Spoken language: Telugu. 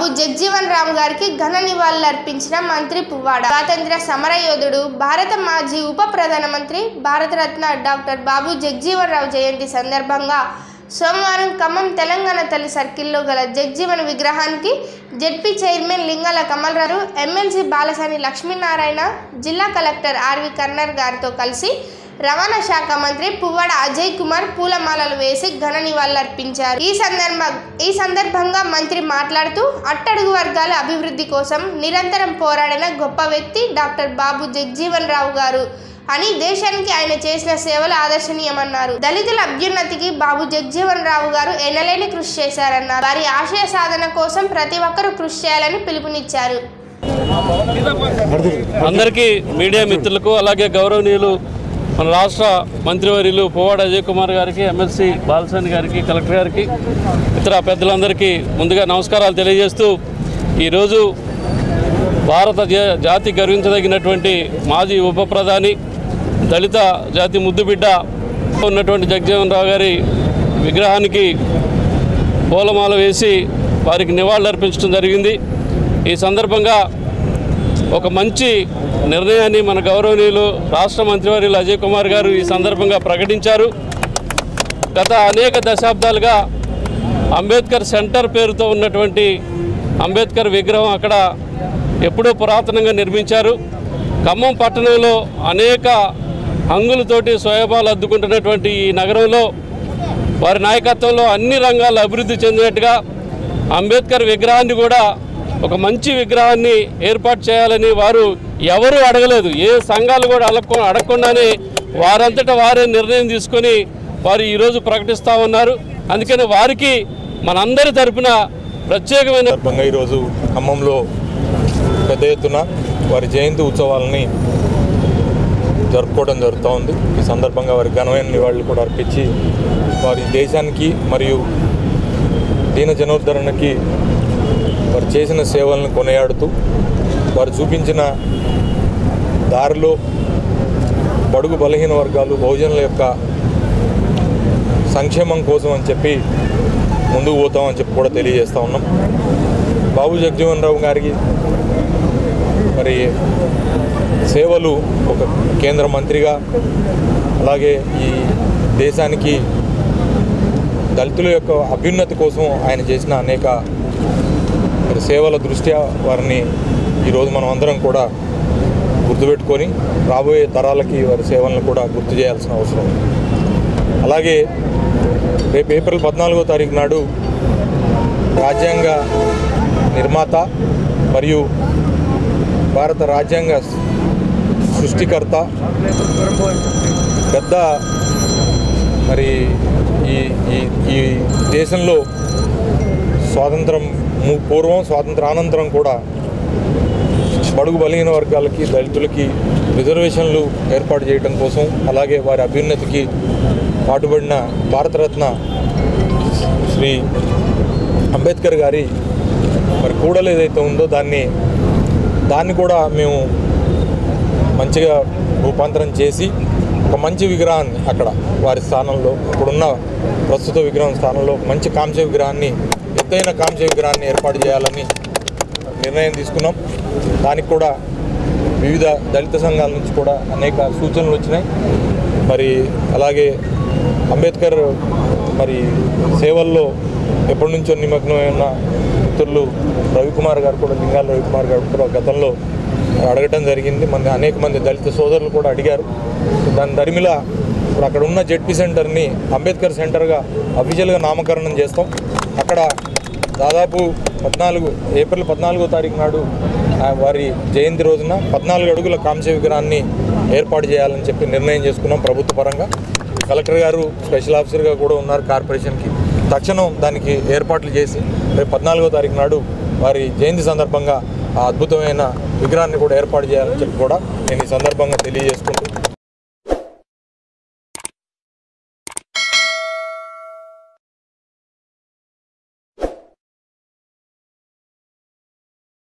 జగ్జీవన్ రామ్ గారికి ఘన నివాళులర్పించిన మంత్రి పువ్వాడ స్వాతంత్ర సమరయోధుడు భారత మాజీ ఉప ప్రధానమంత్రి భారతరత్న డాక్టర్ బాబు జగ్జీవన్ రావు జయంతి సందర్భంగా సోమవారం ఖమ్మం తెలంగాణ తల్లి సర్కిల్లో గల జగ్జీవన్ విగ్రహానికి Z P chairman Lingala Kamalarao MLC Balasani Lakshminarayana జిల్లా కలెక్టర్ ఆర్వి కర్నర్ గారితో కలిసి రవాణా శాఖ మంత్రి పువ్వాడ అజయ్ కుమార్ పూలమాలలు వేసి ఘన నివాళులర్పించారు ఈ సందర్భ ఈ సందర్భంగా మంత్రి మాట్లాడుతూ అట్టడుగు వర్గాల అభివృద్ధి కోసం నిరంతరం పోరాడిన గొప్ప వ్యక్తి డాక్టర్ బాబు జగ్జీవన్ రావు గారు అని దేశానికి ఆయన చేసిన సేవలు ఆదర్శనీయమన్నారు దళితుల అభ్యున్నతికి బాబు జగ్జీవన్ రావు గారు ఎనలేని కృషి చేశారన్నారు వారి ఆశయ సాధన కోసం ప్రతి ఒక్కరూ కృషి చేయాలని పిలుపునిచ్చారు అందరికీ మీడియా మిత్రులకు అలాగే గౌరవనీయులు మన రాష్ట్ర మంత్రివర్యులు పువ్వాడ అజయ్ కుమార్ గారికి ఎమ్మెల్సీ బాలసాని గారికి కలెక్టర్ గారికి ఇతర పెద్దలందరికీ ముందుగా నమస్కారాలు తెలియజేస్తూ ఈరోజు భారత జా- జాతి గర్వించదగినటువంటి మాజీ ఉప ప్రధాని దళిత జాతి ముద్దుబిడ్డ ఉన్నటువంటి జగజీవన్ రావు గారి విగ్రహానికి పూలమాల వేసి వారికి నివాళులర్పించడం జరిగింది ఈ సందర్భంగా ఒక మంచి నిర్ణయాన్ని మన గౌరవనీయులు రాష్ట్ర మంత్రివర్యులు అజయ్ కుమార్ గారు ఈ సందర్భంగా ప్రకటించారు గత అనేక దశాబ్దాలుగా అంబేద్కర్ సెంటర్ పేరుతో ఉన్నటువంటి అంబేద్కర్ విగ్రహం అక్కడ ఎప్పుడో పురాతనంగా నిర్మించారు ఖమ్మం పట్టణంలో అనేక హంగులతోటి స్వయభాలు అద్దుకుంటున్నటువంటి ఈ నగరంలో వారి నాయకత్వంలో అన్ని రంగాల్లో అభివృద్ధి చెందినట్టుగా అంబేద్కర్ విగ్రహాన్ని కూడా ఒక మంచి విగ్రహాన్ని ఏర్పాటు చేయాలని వారు ఎవరు అడగలేదు ఏ సంఘాలు కూడా అడగ అడగకుండానే వారంతటా వారే నిర్ణయం తీసుకొని వారు ఈరోజు ప్రకటిస్తూ ఉన్నారు అందుకని వారికి మనందరి తరపున ప్రత్యేకమైన సందర్భంగా ఈరోజు ఖమ్మంలో పెద్ద ఎత్తున వారి జయంతి ఉత్సవాలని జరుపుకోవడం జరుగుతూ ఉంది ఈ సందర్భంగా వారి ఘనమైన నివాళులు కూడా అర్పించి వారి దేశానికి మరియు దీన జనోద్ధరణకి వారు చేసిన సేవలను కొనియాడుతూ వారు చూపించిన దారిలో బడుగు బలహీన వర్గాలు బహుజనుల యొక్క సంక్షేమం కోసం అని చెప్పి ముందుకు పోతామని చెప్పి కూడా తెలియజేస్తూ ఉన్నాం బాబు జగజీవన్ రావు గారికి మరి సేవలు ఒక కేంద్ర మంత్రిగా అలాగే ఈ దేశానికి దళితుల యొక్క అభ్యున్నతి కోసం ఆయన చేసిన అనేక మరి సేవల దృష్ట్యా వారిని ఈరోజు మనం అందరం కూడా గుర్తుపెట్టుకొని రాబోయే తరాలకి వారి సేవలను కూడా గుర్తు చేయాల్సిన అవసరం ఉంది అలాగే రేపు ఏప్రిల్ పద్నాలుగో తారీఖు నాడు రాజ్యాంగ నిర్మాత మరియు భారత రాజ్యాంగ సృష్టికర్త పెద్ద మరి ఈ ఈ ఈ దేశంలో స్వాతంత్రం ము- పూర్వం స్వాతంత్రానంతరం కూడా బడుగు బలహీన వర్గాలకి దళితులకి రిజర్వేషన్లు ఏర్పాటు చేయడం కోసం అలాగే వారి అభ్యున్నతికి పాటుపడిన భారతరత్న శ్రీ అంబేద్కర్ గారి మరి కూడలు ఏదైతే ఉందో దాన్ని దాన్ని కూడా మేము మంచిగా రూపాంతరం చేసి ఒక మంచి విగ్రహాన్ని అక్కడ వారి స్థానంలో ఇప్పుడున్న ప్రస్తుత విగ్రహం స్థానంలో ఒక మంచి కాంస్య విగ్రహాన్ని ఎత్తైన కాంస్య విగ్రహాన్ని ఏర్పాటు చేయాలని నిర్ణయం తీసుకున్నాం దానికి కూడా వివిధ దళిత సంఘాల నుంచి కూడా అనేక సూచనలు వచ్చినాయి మరి అలాగే అంబేద్కర్ మరి సేవల్లో ఎప్పటి నుంచో నిమగ్నమై ఉన్న మిత్రులు రవికుమార్ గారు కూడా లింగాల రవికుమార్ గారు కూడా గతంలో అడగటం జరిగింది మన అనేక మంది దళిత సోదరులు కూడా అడిగారు దాని దరిమిల ఇప్పుడు అక్కడ ఉన్న జెడ్పీ సెంటర్ని అంబేద్కర్ సెంటర్గా అఫీషియల్గా నామకరణం చేస్తాం అక్కడ దాదాపు పద్నాలుగు ఏప్రిల్ పద్నాలుగో తారీఖు నాడు ఆ వారి జయంతి రోజున పద్నాలుగు అడుగుల కాంస్య విగ్రహాన్ని ఏర్పాటు చేయాలని చెప్పి నిర్ణయం చేసుకున్నాం ప్రభుత్వ పరంగా కలెక్టర్ గారు స్పెషల్ ఆఫీసర్గా కూడా ఉన్నారు కార్పొరేషన్కి తక్షణం దానికి ఏర్పాట్లు చేసి రేపు పద్నాలుగో తారీఖు నాడు వారి జయంతి సందర్భంగా ఆ అద్భుతమైన విగ్రహాన్ని కూడా ఏర్పాటు చేయాలని చెప్పి కూడా నేను ఈ సందర్భంగా తెలియజేసుకుంటూ